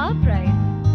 our pride.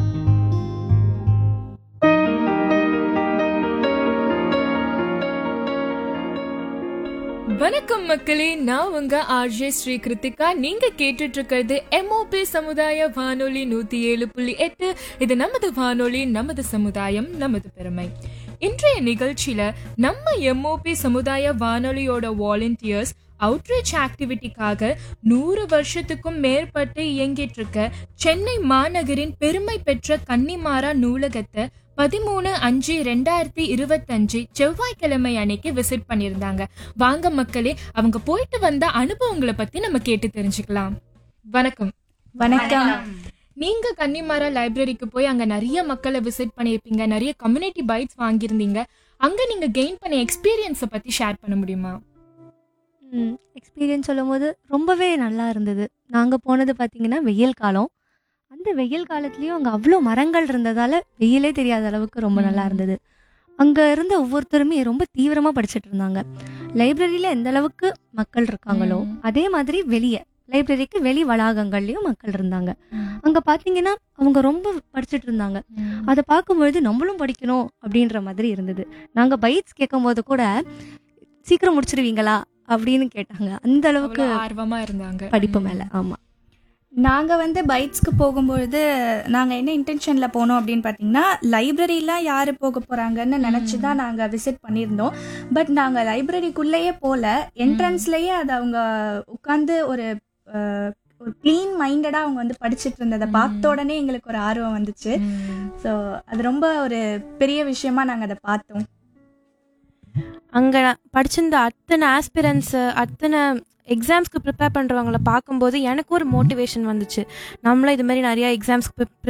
வணக்கம் மக்களே நான் உங்க ஆர்ஜே ஸ்ரீ கிருத்திகா நீங்க கேட்டுட்டு இருக்கிறது எம்ஓபி சமுதாய வானொலி நூத்தி ஏழு புள்ளி எட்டு இது நமது வானொலி நமது சமுதாயம் நமது பெருமை இன்றைய நிகழ்ச்சியில நம்ம எம்ஓபி சமுதாய வானொலியோட வாலண்டியர்ஸ் அவுட்ரீச் ஆக்டிவிட்டிக்காக நூறு வருஷத்துக்கும் மேற்பட்டு இயங்கிட்டு இருக்க சென்னை மாநகரின் பெருமை பெற்ற கன்னிமாரா நூலகத்தை பதிமூணு அஞ்சு ரெண்டாயிரத்தி இருபத்தஞ்சு செவ்வாய்க்கிழமை அன்னைக்கு விசிட் பண்ணியிருந்தாங்க வாங்க மக்களே அவங்க போயிட்டு வந்த அனுபவங்களை பத்தி நம்ம கேட்டு தெரிஞ்சுக்கலாம் வணக்கம் வணக்கம் நீங்க கன்னிமாரா லைப்ரரிக்கு போய் அங்க நிறைய மக்களை விசிட் பண்ணியிருப்பீங்க நிறைய கம்யூனிட்டி பைட்ஸ் வாங்கியிருந்தீங்க அங்க நீங்க கெயின் பண்ண எக்ஸ்பீரியன்ஸை பத்தி ஷேர் பண்ண முடியுமா எக்ஸ்பீரியன்ஸ் சொல்லும்போது ரொம்பவே நல்லா இருந்தது நாங்கள் போனது பார்த்தீங்கன்னா வெயில் காலம் அந்த வெயில் காலத்துலேயும் அங்கே அவ்வளோ மரங்கள் இருந்ததால் வெயிலே தெரியாத அளவுக்கு ரொம்ப நல்லா இருந்தது அங்கே இருந்த ஒவ்வொருத்தருமே ரொம்ப தீவிரமாக படிச்சுட்டு இருந்தாங்க லைப்ரரியில் எந்த அளவுக்கு மக்கள் இருக்காங்களோ ம். அதே மாதிரி வெளியே லைப்ரரிக்கு வெளி வளாகங்கள்லேயும் மக்கள் இருந்தாங்க அங்கே பார்த்தீங்கன்னா அவங்க ரொம்ப படிச்சுட்டு இருந்தாங்க அதை பார்க்கும்பொழுது நம்மளும் படிக்கணும் அப்படின்ற மாதிரி இருந்தது நாங்கள் பைட்ஸ் கேட்கும்போது கூட சீக்கிரம் முடிச்சிருவீங்களா அப்படின்னு கேட்டாங்க அந்த அளவுக்கு அவ்வளவு ஆர்வமா இருந்தாங்க படிப்பு மேல ஆமா நாங்கள் வந்து பைட்ஸ்க்கு போகும்பொழுது நாங்கள் என்ன இன்டென்ஷனில் போனோம் அப்படின்னு பார்த்தீங்கன்னா லைப்ரரிலாம் யார் போக போகிறாங்கன்னு நினச்சி தான் நாங்கள் விசிட் பண்ணியிருந்தோம் பட் நாங்கள் லைப்ரரிக்குள்ளேயே போகல என்ட்ரன்ஸ்லேயே அது அவங்க உட்காந்து ஒரு அஹ், ஒரு க்ளீன் மைண்டடாக அவங்க வந்து படிச்சுட்டு இருந்ததை பார்த்த உடனே எங்களுக்கு ஒரு ஆர்வம் வந்துச்சு ம். ஸோ அது ரொம்ப ஒரு பெரிய விஷயமா நாங்கள் அதை பார்த்தோம் அங்கே படிச்சிருந்த அத்தனை ஆஸ்பிரன்ஸு அத்தனை எக்ஸாம்ஸ்க்கு ப்ரிப்பேர் பண்ணுறவங்கள பார்க்கும்போது எனக்கு ஒரு மோட்டிவேஷன் வந்துச்சு நம்மளும் இது மாதிரி நிறையா எக்ஸாம்ஸ்க்கு